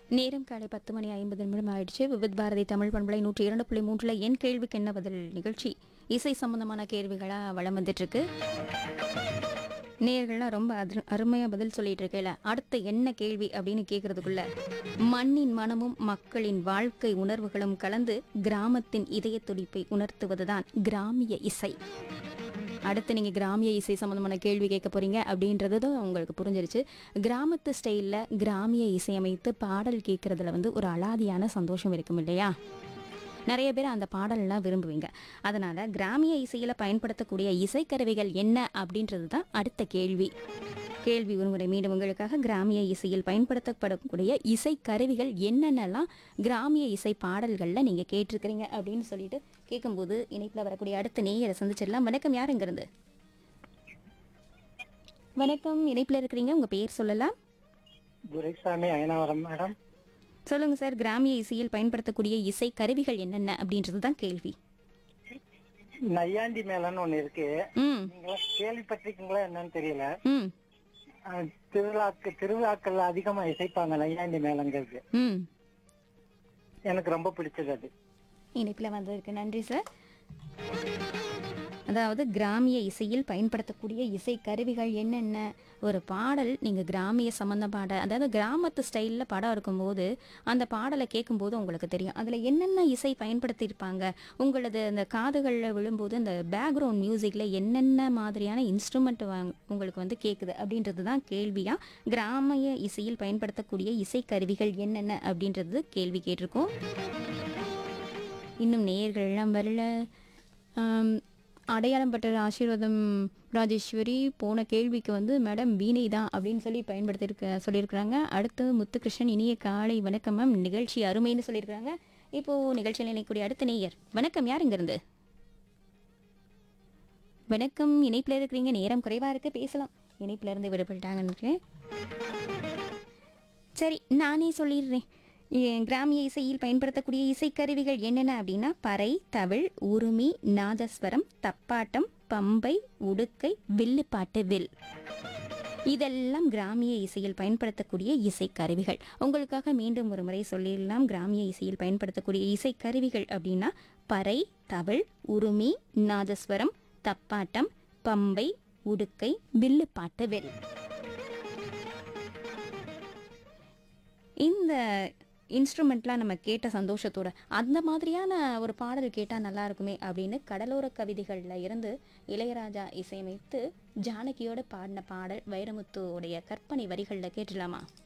நேரம் காலை பத்து மணி ஐம்பது நிமிடம் ஆயிடுச்சு விவித் பாரதி தமிழ் பண்பலை நூற்றி இரண்டு புள்ளி மூன்றில் என் கேள்விக்கு என்ன பதில் நிகழ்ச்சி இசை சம்பந்தமான கேள்விகளாக வளம் வந்துட்டு இருக்கு நேர்கள்லாம் ரொம்ப அரு அருமையாக பதில் சொல்லிட்டு இருக்கேல அடுத்த என்ன கேள்வி அப்படின்னு கேட்கறதுக்குள்ள மண்ணின் மனமும் மக்களின் வாழ்க்கை உணர்வுகளும் கலந்து கிராமத்தின் இதய துடிப்பை உணர்த்துவதுதான் கிராமிய இசை அடுத்து நீங்கள் கிராமிய இசை சம்மந்தமான கேள்வி கேட்க போறீங்க அப்படின்றது தான் உங்களுக்கு புரிஞ்சிருச்சு கிராமத்து ஸ்டைலில் கிராமிய இசையமைத்து பாடல் கேட்குறதுல வந்து ஒரு அலாதியான சந்தோஷம் இருக்கும் இல்லையா நிறைய பேர் அந்த பாடல்லாம் விரும்புவீங்க அதனால கிராமிய இசையில் பயன்படுத்தக்கூடிய இசைக்கருவிகள் என்ன அப்படின்றது தான் அடுத்த கேள்வி கேள்வி ஒருமுறை மீண்டும் உங்களுக்காக கிராமிய இசையில் பயன்படுத்தப்படக்கூடிய இசைக்கருவிகள் என்னென்னலாம் கிராமிய இசை பாடல்களில் நீங்கள் கேட்டிருக்கிறீங்க அப்படின்னு சொல்லிட்டு கேட்கும்போது இணைப்பில் வரக்கூடிய அடுத்த நேயரை சந்திச்சிடலாம் வணக்கம் யார் இருந்து வணக்கம் இணைப்பில் இருக்கிறீங்க உங்கள் பேர் சொல்லலாம் துரைசாமி அயனாவரம் மேடம் சொல்லுங்கள் சார் கிராமிய இசையில் பயன்படுத்தக்கூடிய இசை கருவிகள் என்னென்ன அப்படின்றது தான் கேள்வி நையாண்டி மேளம்னு ஒண்ணு இருக்கு ம் நீங்களா கேள்விப்பட்டிருக்கீங்களா என்னன்னு தெரியல ம் அஹ், திருவிழாக்கு திருவிழாக்கள்ல அதிகமா இசைப்பாங்க நையாண்டி மேளங்கிறது ம் எனக்கு ரொம்ப பிடிச்சது அது இணைப்பில் வந்ததற்கு நன்றி சார் அதாவது கிராமிய இசையில் பயன்படுத்தக்கூடிய இசை கருவிகள் என்னென்ன ஒரு பாடல் நீங்கள் கிராமிய சம்மந்த பாட அதாவது கிராமத்து ஸ்டைலில் படம் இருக்கும்போது அந்த பாடலை கேட்கும்போது உங்களுக்கு தெரியும் அதில் என்னென்ன இசை பயன்படுத்தியிருப்பாங்க உங்களது அந்த காதுகளில் விழும்போது அந்த பேக்ரவுண்ட் மியூசிக்கில் என்னென்ன மாதிரியான இன்ஸ்ட்ருமெண்ட் வாங்க உங்களுக்கு வந்து கேட்குது அப்படின்றது தான் கேள்வியாக கிராமிய இசையில் பயன்படுத்தக்கூடிய இசை கருவிகள் என்னென்ன அப்படின்றது கேள்வி கேட்டிருக்கோம் இன்னும் நேயர்கள் எல்லாம் வரல ஆம், அடையாளம் பட்ட ஆசீர்வாதம் ராஜேஸ்வரி போன கேள்விக்கு வந்து மேடம் வீணை தான் அப்படின்னு சொல்லி பயன்படுத்தியிருக்க சொல்லியிருக்கிறாங்க அடுத்து முத்துகிருஷ்ணன் இனிய காலை வணக்கம் மேம் நிகழ்ச்சி அருமைன்னு சொல்லியிருக்கிறாங்க இப்போ நிகழ்ச்சியில் இணைக்கூடிய அடுத்த நேயர் வணக்கம் யார் இங்கிருந்து வணக்கம் இணைப்பில் இருக்கிறீங்க நேரம் குறைவாக இருக்கு பேசலாம் இணைப்பில் இருந்து விடுபட்டாங்கன்னு நினைக்கிறேன். சரி நானே சொல்லிடுறேன் எ- கிராமிய இசையில் பயன்படுத்தக்கூடிய இசைக்கருவிகள் என்னென்ன அப்படின்னா பறை தவிழ் உருமி நாதஸ்வரம் தப்பாட்டம் பம்பை உடுக்கை வில்லுப்பாட்டு வில் இதெல்லாம் கிராமிய இசையில் பயன்படுத்தக்கூடிய இசைக்கருவிகள் உங்களுக்காக மீண்டும் ஒரு முறை சொல்லிடலாம் கிராமிய இசையில் பயன்படுத்தக்கூடிய இசைக்கருவிகள் அப்படின்னா பறை தவிழ் உருமி நாதஸ்வரம் தப்பாட்டம் பம்பை உடுக்கை வில்லுப்பாட்டு வில் இந்த இன்ஸ்ட்ருமெண்ட்லாம் நம்ம கேட்ட சந்தோஷத்தோட அந்த மாதிரியான ஒரு பாடல் கேட்டால் நல்லா இருக்குமே அப்படின்னு கடலோர கவிதைகளில் இருந்து இளையராஜா இசையமைத்து ஜானகியோட பாடின பாடல் வைரமுத்துவோடைய கற்பனை வரிகளில் கேட்டுலாமா